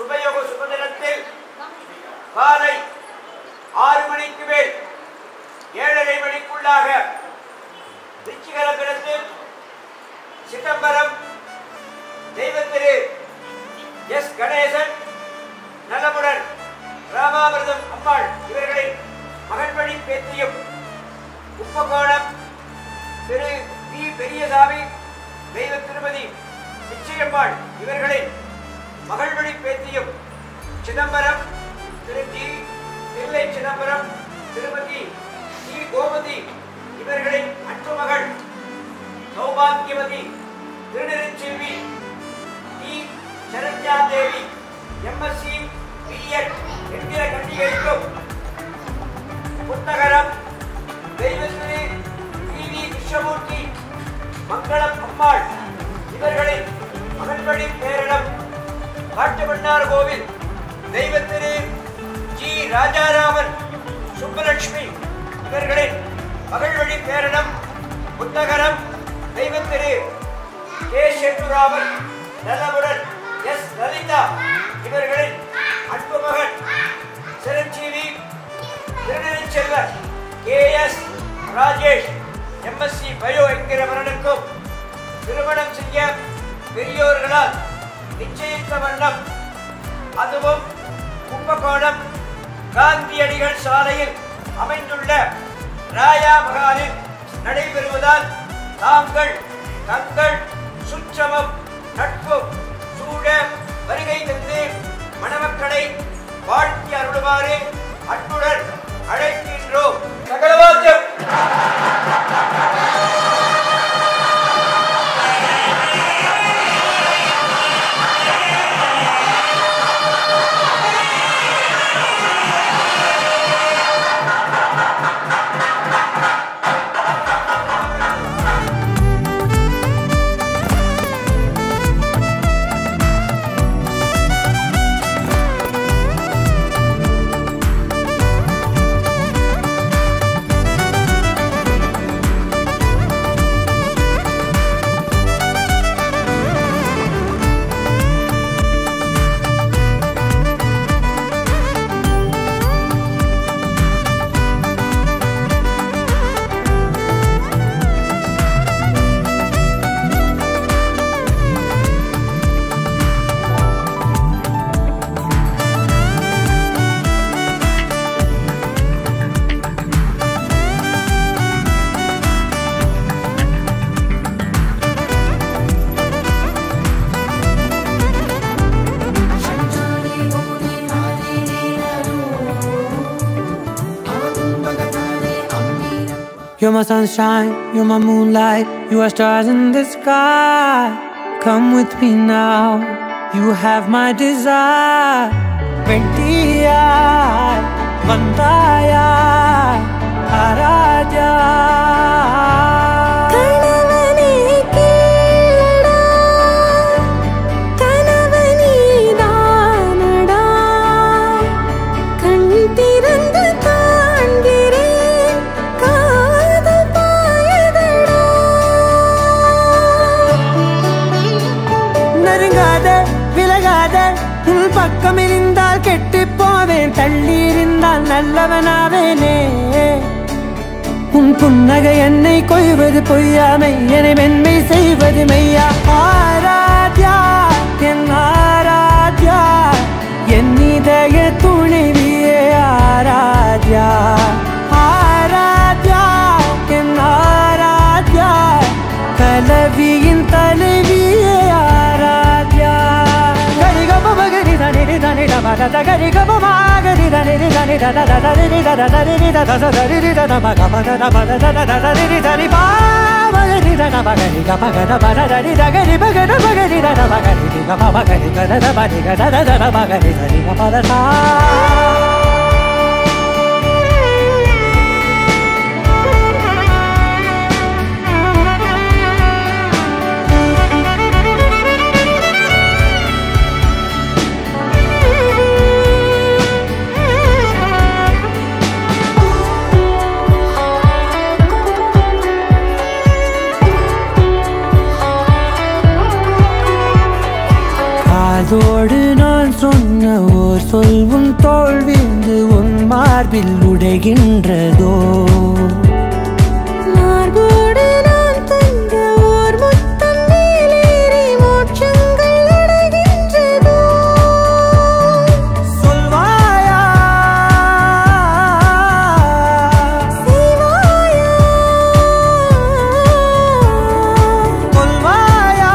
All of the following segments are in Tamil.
சுபயோக சுபதினத்தில் காலை ஆறு மணிக்கு மேல் ஏழரை மணிக்குள்ளாக ரிச்சிகலக்கணத்தில் சிதம்பரம் தெய்வத்திரு எஸ் கணேசன் நலமுடன் ராமாமிர்தம் அம்மாள் இவர்களின் மகன்மணி பேத்தியும் கும்பகோணம் திரு பி பெரியசாமி தெய்வ திருமதி நிச்சயம்மாள் இவர்களின் மகள்மணி பேத்தியும் சிதம்பரம் திரு ஜி தில்லை சிதம்பரம் திருமதி சி கோமதி இவர்களின் அன்பு மகள் சௌபாக்கியவதி திருநெருஞ்செல்வி T Saranya Devi MSc BEd என்கிற கண்டிகளுக்கும் புத்தகரம் தெய்வஸ்ரீ டி வி கிருஷ்ணமூர்த்தி மங்களம் அம்மாள் இவர்களின் மகன்வழி பேரிடம் காட்டுமன்னார் கோவில் தெய்வத்திரு ஜி ராஜாராமன் சுப்பலட்சுமி இவர்களின் மகள்வழி பேரிடம் புத்தகரம் தெய்வத்திரு கே சேட்டுராமன் நல்லமுடன் எஸ் லலிதா இவர்களின் அன்பு மகன் சிரஞ்சீவி Tirunelveli K S Rajesh MSc bio என்கிறவர்களுக்கும் திருமணம் செய்ய பெரியோர்களால் நிச்சயித்த வண்ணம் அதுவும் கும்பகோணம் காந்தியடிகள் சாலையில் அமைந்துள்ள ராயா மகாலில் நடைபெறுவதால் தாங்கள் தங்கள் சுற்றமும் நட்பும் சூழ வருகை தந்து மணமக்களை வாழ்த்தி அருளுமாறு அன்புடன் அழைக்கின்றோம் சகலவாத்தியம் You're my sunshine, you're my moonlight, you are stars in the sky. Come with me now, you have my desire. Ventia, Vandaya, Araja. கணவனே கேளடா கணவனே தானடா கண் திறந்து காண்கிறேன் காதல் பாயதடா நெருங்காத விலகாத உன் பக்கம் இருந்தால் கெட்டு போவேன் தள்ளி இருந்தால் நல்லவனாவேனே உன் புன்னகை என்னை கொய்வது பொய்யாமை என்னை மென்மை செய்வது மெய்யா ஆராத்யா என் ஆராத்யா என் இதய துணைவியே ஆராத்யா ஆராத்யா என் ஆராத்யா கலவியின் தலைவியே ஆராத்யா கரி கப மகரி தனி தனி டமக தகரி கப மகரி தனி தனி தத தரி தத தரி தத தரி தத மக மக தம தத தரி தரி பா மகரி தன மகரி கப கத பத தரி தகரி மகர மகரி தன மகரி கப மகரி கத தத மகரி கத தத மகரி தரி கப தா காதோடு நான் சொன்ன ஓர் சொல் உன் தோல் விந்து உன் மார்பில் உடைகின்றதோ மார்போடு நான் தங்க ஓர் முத்தம் மேலேறி மோட்சங்கள் அடைகின்றதோ சொல்வாயா சிவாயா கொல்வாயா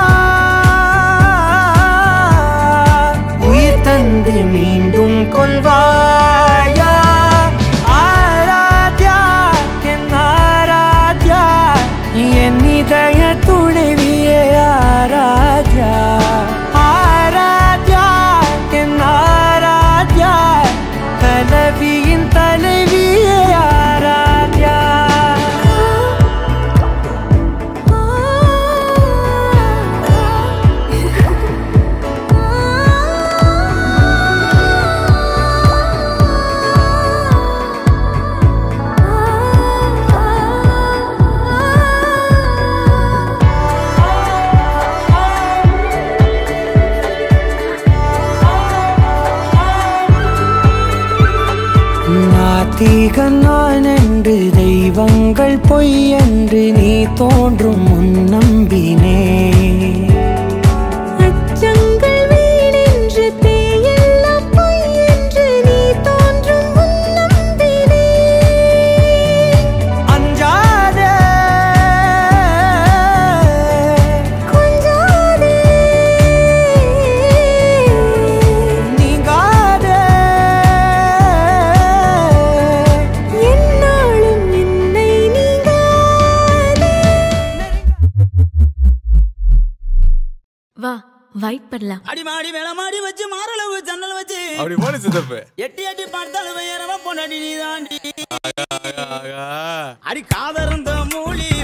உயிர் தந்து மீண்டும் கொல்வாயா ஆராத்யா என் ஆராத்யா என் இதய துணைவியே ஆராத்யா ஆராத்யா என் ஆராத்யா கலவியின் தலைவியே ஆராத்யா நாத்திகன் நான் என்று தெய்வங்கள் பொய் என்று நீ தோன்றும் முன் நம்பினே அச்சங்கள் வீணென்று பேயெல்லாம் பொய் என்று நீ தோன்றும் முன் நம்பினே அஞ்சாதே கொஞ்சாதே நீங்காதே என்னாலும் என்னை நீங்காதே வா வைப் பண்ணலாம் அடி மாடி மேல மாடி வச்சு மாரளவு ஜன்னல் வச்சு அப்படி போன சித்தப்பு எட்டி எட்டி பார்த்தாலும் உயரவ பொண்ணடி நீ தாண்டி ஆகா அடி காதறந்த மூலி